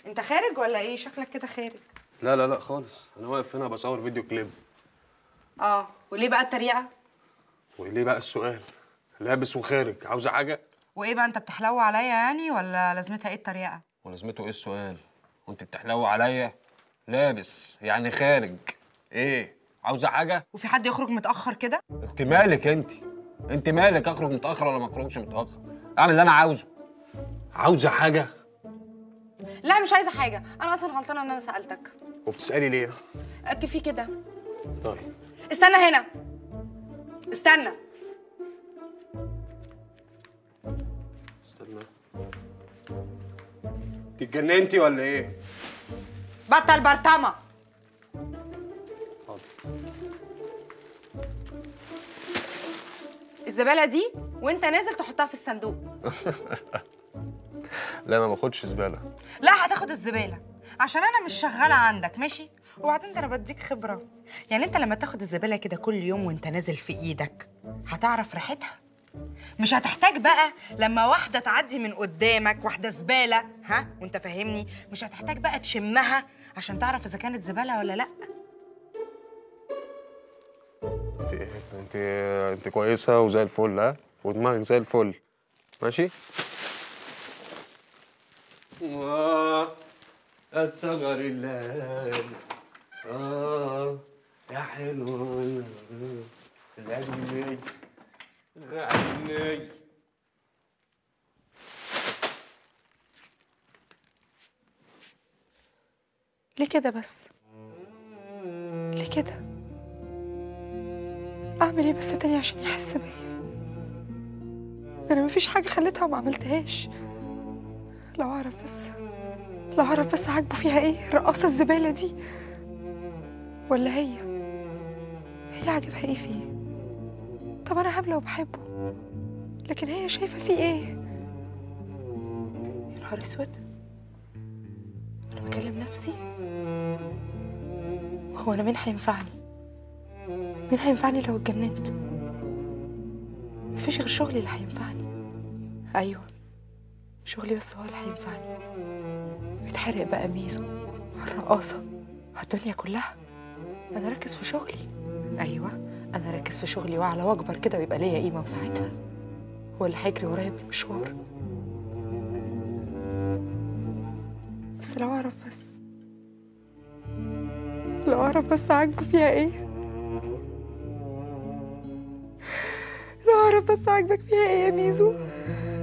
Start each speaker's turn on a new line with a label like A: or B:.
A: انت خارج ولا ايه شكلك كده خارج
B: لا لا لا خالص انا واقف هنا بصور فيديو كليب
A: اه وليه بقى التريقه
B: وليه بقى السؤال لابس وخارج عاوزه حاجه
A: وايه بقى انت بتحلو عليا يعني ولا لازمتها ايه التريقه
B: ولازمته ايه السؤال وانت بتحلو عليا لابس يعني خارج ايه عاوزه حاجه
A: وفي حد يخرج متاخر كده
B: انت مالك انت انت مالك اخرج متاخر ولا ما اخرجش متاخر اعمل اللي انا عاوزه عاوزه حاجه
A: لا مش عايزه حاجه انا اصلا غلطانه ان انا سالتك
B: وبتسالي ليه
A: كفي كده
B: طيب
A: استنى هنا استنى
B: استنى انت اتجننتي ولا ايه
A: بطل برطمه
B: حاضر
A: الزباله دي وانت نازل تحطها في الصندوق
B: لا ما باخدش زباله
A: لا هتاخد الزباله عشان انا مش شغاله عندك ماشي وبعدين ده انا بديك خبره يعني انت لما تاخد الزباله كده كل يوم وانت نازل في ايدك هتعرف ريحتها مش هتحتاج بقى لما واحده تعدي من قدامك واحده زباله ها وانت فاهمني مش هتحتاج بقى تشمها عشان تعرف اذا كانت زباله ولا لا
B: انت انت انت كويسه وزي الفل ها ودماغك زي الفل ماشي آه الصغر الليل آه يا حلو غني غني
A: ليه كده بس ليه كده اعمل ايه بس تاني عشان يحس بيا انا مفيش حاجه خليتها وما عملتهاش لو اعرف بس لو اعرف بس عاجبه فيها ايه الرقاصه الزباله دي ولا هي هي عاجبها ايه فيه طب انا هبله وبحبه لكن هي شايفه فيه ايه يا نهار اسود انا بكلم نفسي هو انا مين هينفعني مين هينفعني لو اتجننت مفيش غير شغلي اللي هينفعني ايوه شغلي بس هو اللي هينفعني يتحرق بقى ميزو على الرقاصة على الدنيا كلها أنا أركز في شغلي أيوة أنا أركز في شغلي وأعلى وأكبر كده ويبقى ليا قيمة وساعتها هو اللي هيجري ورايا بالمشوار بس لو أعرف بس لو أعرف بس عاجبه فيها إيه لو أعرف بس عاجبك فيها إيه يا ميزو